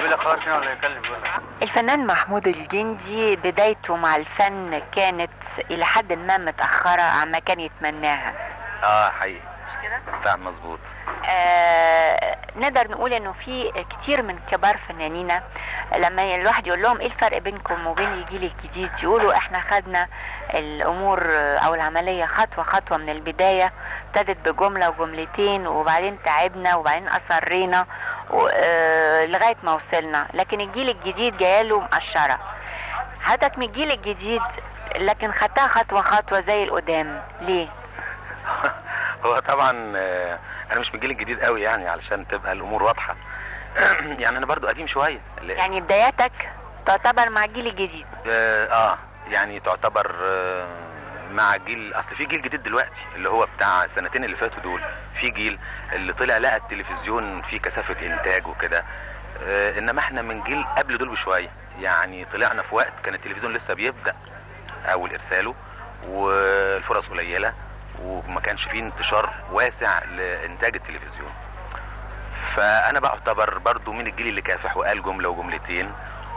يقول لك خلاص هنا ولا يكلم يقول لك الفنان محمود الجندي بدايته مع الفن كانت إلى حد ما متأخرة عما كان يتمناها اه حقيقي مش كده؟ فعلا مظبوط آه نقدر نقول انه في كتير من كبار فنانين لما الواحد يقول لهم ايه الفرق بينكم وبين الجيل الجديد يقولوا احنا خدنا الامور آه، او العمليه خطوه خطوه من البدايه ابتدت بجمله وجملتين وبعدين تعبنا وبعدين اصرينا و- آه، لغايه ما وصلنا لكن الجيل الجديد جايله مقشره حضرتك من الجيل الجديد لكن خدتها خطوه خطوه زي القدام ليه؟ هو طبعا آه، انا مش من الجيل الجديد قوي يعني علشان تبقى الامور واضحه يعني انا برضو قديم شويه ل- يعني بداياتك تعتبر مع الجيل الجديد اه آه، يعني تعتبر آه، مع جيل اصل في جيل جديد دلوقتي اللي هو بتاع السنتين اللي فاتوا دول في جيل اللي طلع لقى التلفزيون فيه كثافه انتاج وكده آه، انما احنا من جيل قبل دول بشويه يعني طلعنا في وقت كان التلفزيون لسه بيبدا اول ارساله والفرص قليله وما كانش فيه انتشار واسع لانتاج التلفزيون فانا بعتبر برضو من الجيل اللي كافح وقال جمله وجملتين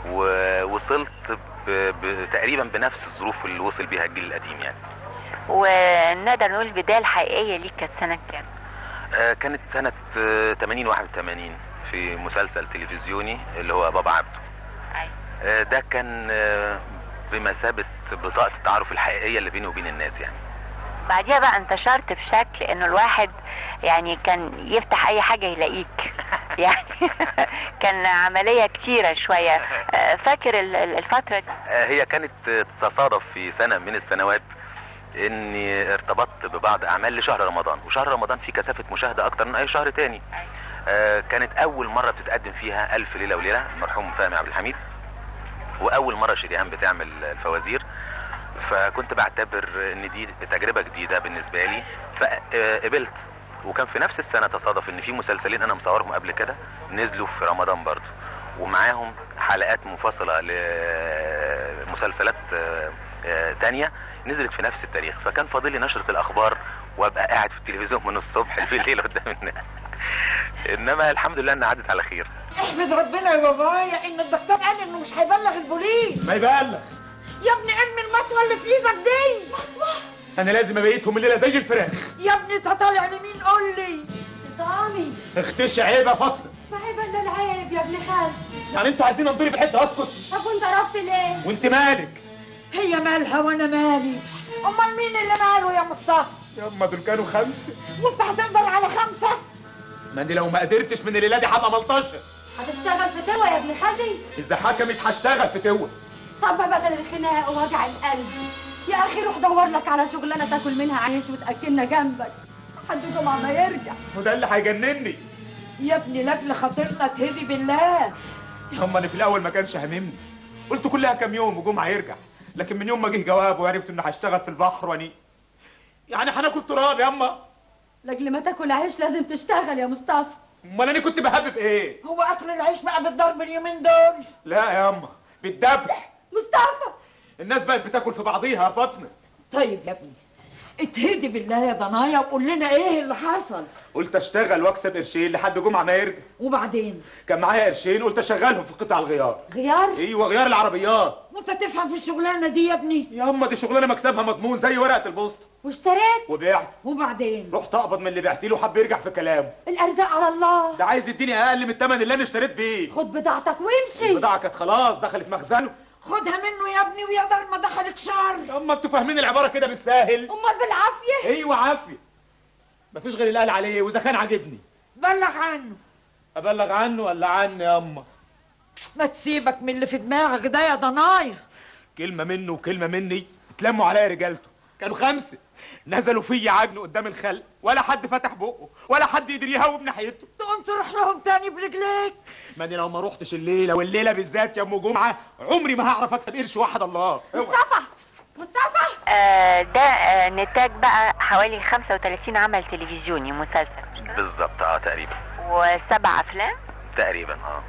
ووصلت ب- ب- تقريبا بنفس الظروف اللي وصل بيها الجيل القديم يعني ونقدر نقول البدايه الحقيقيه ليك كانت سنه كام؟ آه، كانت سنة آه، 80 81 في مسلسل تلفزيوني اللي هو بابا عبده آه، ده كان آه، بمثابة بطاقة التعارف الحقيقية اللي بيني وبين الناس يعني بعديها بقى انتشرت بشكل انه الواحد يعني كان يفتح اي حاجه يلاقيك يعني كان عمليه كتيره شويه آه، فاكر ال- ال- الفتره دي آه، هي كانت آه، تصادف في سنة من السنوات اني ارتبطت ببعض اعمال لشهر رمضان وشهر رمضان فيه كثافة مشاهدة اكتر من اي شهر تاني آه، كانت اول مرة بتتقدم فيها الف ليلة وليلة المرحوم فهمي عبد الحميد واول مرة شريهان بتعمل الفوازير فكنت بعتبر ان دي تجربة جديدة بالنسبة لي فقبلت وكان في نفس السنة تصادف ان في مسلسلين انا مصورهم قبل كده نزلوا في رمضان برضو ومعاهم حلقات منفصلة لمسلسلات آه، آه، تانية نزلت في نفس التاريخ فكان فاضل لي نشرة الاخبار وابقى قاعد في التلفزيون من الصبح لليل قدام الناس انما الحمد لله انها عدت على خير احمد ربنا يا بابايا ان الدكتور قال انه مش هيبلغ البوليس ما يبلغ يا ابني ارمي المطوه اللي في ايدك دي مطوه انا لازم ابيتهم الليله زي الفراخ يا ابني انت طالع لمين قول لي طعمي اختش عيب يا فاطمه ما هي بلا العيب يا ابن خالد يعني انتوا عايزين انضرب الحته اسكت طب وانت رحت ليه؟ وانت مالك هي مالها وانا مالي امال مين اللي ماله يا مصطفى ياما دول كانوا خمسه وانت هتقدر على خمسه ما اني لو ما قدرتش من الليله دي هبقى ملطشه هتشتغل في توا يا ابن خالتي؟ اذا حكمت هشتغل في توه طب بدل الخناق ووجع القلب يا اخي روح دور لك على شغلانه تاكل منها عيش وتاكلنا جنبك لحد جمعه ما يرجع وده اللي هيجنني يا ابني لاجل خاطرنا تهدي بالله ياما انا في الاول ما كانش هاممني قلت كلها كام يوم وجمعه هيرجع لكن من يوم ما جه جواب وعرفت انه هشتغل في البحر واني يعني هناكل تراب ياما لاجل ما تاكل عيش لازم تشتغل يا مصطفى امال انا كنت بهبب ايه هو اكل العيش بقى بالضرب اليومين دول لا ياما بالذبح مصطفى الناس بقت بتاكل في بعضيها يا فاطمه طيب يا ابني اتهدي بالله يا ضنايا وقول لنا ايه اللي حصل قلت اشتغل واكسب قرشين لحد جمعه ما يرجع وبعدين كان معايا قرشين قلت اشغلهم في قطع الغيار غيار ايوه غيار العربيات وانت تفهم في الشغلانه دي يا ابني ياما دي شغلانه مكسبها مضمون زي ورقه البوسطه واشتريت وبعت وبعدين رحت اقبض من اللي بعت له وحب يرجع في كلامه الارزاق على الله ده عايز يديني اقل من الثمن اللي انا اشتريت بيه خد بضاعتك وامشي البضاعه كانت خلاص دخلت مخزنه خدها منه يا ابني ويا دار ما دخلك شر ياما انتوا فاهمين العباره كده بالساهل امال بالعافيه ايوه عافيه مفيش غير اللي قال عليه واذا كان عاجبني بلغ عنه ابلغ عنه ولا عني ياما ما تسيبك من اللي في دماغك ده يا ضنايا كلمه منه وكلمه مني اتلموا عليا رجالته كانوا خمسه نزلوا فيا عجن قدام الخلق ولا حد فتح بقه ولا حد يقدر يهوب ناحيته تقوم تروح لهم تاني برجليك ماني لو ما روحتش الليله والليله بالذات يا ام جمعه عمري ما هعرف اكسب قرش واحد الله مصطفى مصطفى آه ده آه نتاج بقى حوالي 35 عمل تلفزيوني مسلسل بالظبط اه تقريبا وسبع افلام تقريبا اه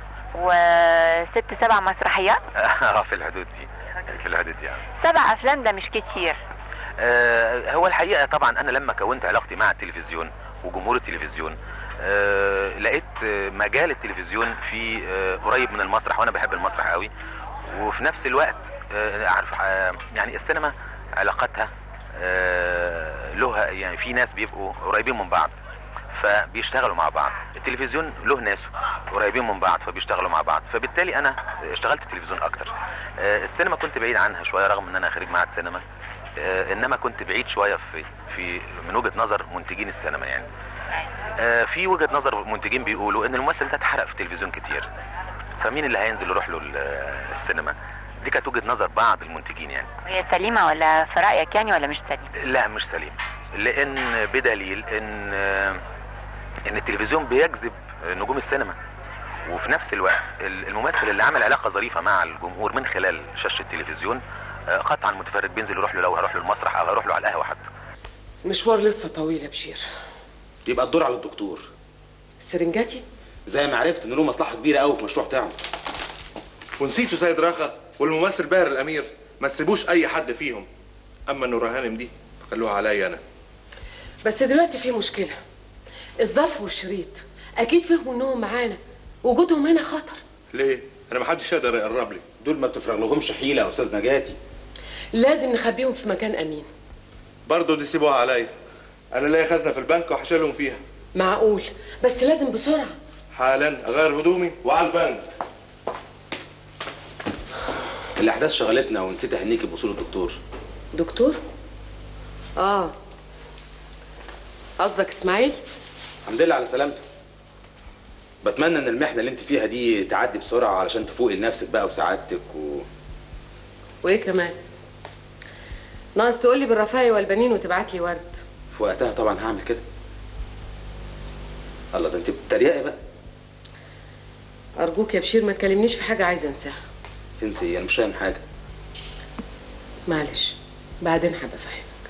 وست سبع مسرحيات اه في الحدود دي في الحدود دي آه. سبع افلام ده مش كتير آه، هو الحقيقه طبعا انا لما كونت علاقتي مع التلفزيون وجمهور التلفزيون آه، لقيت آه، مجال التلفزيون في آه، قريب من المسرح وانا بحب المسرح قوي وفي نفس الوقت آه، عارف آه، يعني السينما علاقاتها آه، لها يعني في ناس بيبقوا قريبين من بعض فبيشتغلوا مع بعض التلفزيون له ناس قريبين من بعض فبيشتغلوا مع بعض فبالتالي انا اشتغلت تلفزيون اكتر آه، السينما كنت بعيد عنها شويه رغم ان انا خريج معهد سينما آه، انما كنت بعيد شويه في في من وجهه نظر منتجين السينما يعني آه، في وجهه نظر منتجين بيقولوا ان الممثل ده اتحرق في التلفزيون كتير فمين اللي هينزل يروح له ال- السينما دي كانت وجهه نظر بعض المنتجين يعني هي سليمه ولا في رايك يعني ولا مش سليمه لا مش سليم لان بدليل ان ان التلفزيون بيجذب نجوم السينما وفي نفس الوقت ال- الممثل اللي عمل علاقه ظريفه مع الجمهور من خلال شاشه التلفزيون آه، قطعا المتفرج بينزل يروح له لو هروح له المسرح او هروح له على القهوه حتى مشوار لسه طويل يا بشير يبقى الدور على الدكتور سرنجاتي زي ما عرفت ان له مصلحه كبيره قوي في مشروع تعمل ونسيتوا سيد رخا والممثل باهر الامير ما تسيبوش اي حد فيهم اما النور هانم دي خلوها عليا انا بس دلوقتي في مشكله الظرف والشريط اكيد فهموا انهم معانا وجودهم هنا خطر ليه انا ما حدش يقدر يقرب لي دول ما بتفرغ لهمش حيله يا استاذ نجاتي لازم نخبيهم في مكان امين برضه دي سيبوها عليا انا ليا خزنه في البنك وهشيلهم فيها معقول بس لازم بسرعه حالا اغير هدومي وعلى البنك الاحداث شغلتنا ونسيت اهنيكي بوصول الدكتور دكتور اه قصدك اسماعيل الحمد لله على سلامته بتمنى ان المحنه اللي انت فيها دي تعدي بسرعه علشان تفوقي لنفسك بقى وسعادتك و... وايه كمان ناقص تقول لي بالرفاية والبنين وتبعت لي ورد في وقتها طبعا هعمل كده الله ده انت بتتريقي بقى ارجوك يا بشير ما تكلمنيش في حاجه عايزه انساها تنسي إيه؟ انا مش فاهم حاجه معلش بعدين هبقى افهمك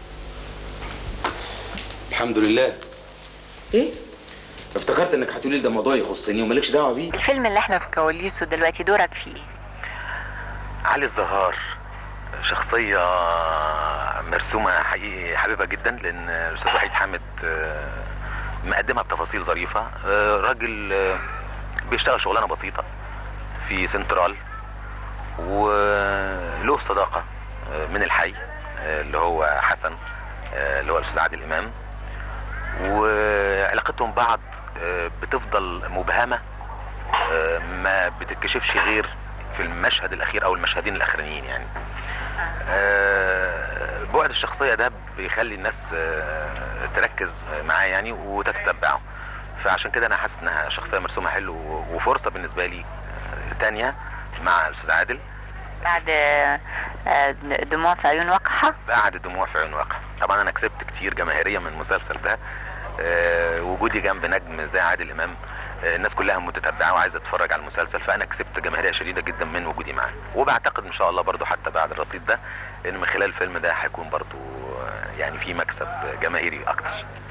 الحمد لله ايه افتكرت انك هتقولي لي ده موضوع يخصني ومالكش دعوه بيه الفيلم اللي احنا في كواليسه دلوقتي دورك فيه ايه علي الزهار شخصية مرسومة حقيقي حبيبة جدا لأن الأستاذ وحيد حامد آه، مقدمها بتفاصيل ظريفة آه، راجل آه، بيشتغل شغلانة بسيطة في سنترال وله صداقة آه، من الحي آه، اللي هو حسن آه، اللي هو الأستاذ عادل إمام وعلاقتهم بعض آه، بتفضل مبهمة آه، ما بتتكشفش غير في المشهد الاخير او المشهدين الاخرانيين يعني آه، بعد الشخصيه ده بيخلي الناس آه، تركز معاه يعني وتتتبعه فعشان كده انا حاسس انها شخصيه مرسومه حلو وفرصه بالنسبه لي آه، تانية مع الاستاذ عادل بعد آه، آه، دموع في عيون وقحه بعد دموع في عيون واقع طبعا انا كسبت كتير جماهيريا من المسلسل ده آه، وجودي جنب نجم زي عادل امام آه، الناس كلها متتبعه وعايزه تتفرج على المسلسل فانا كسبت جماهيريه شديده جدا من وجودي معاه وبعتقد ان شاء الله برضو حتى بعد الرصيد ده ان من خلال الفيلم ده هيكون برضو آه، يعني في مكسب جماهيري اكتر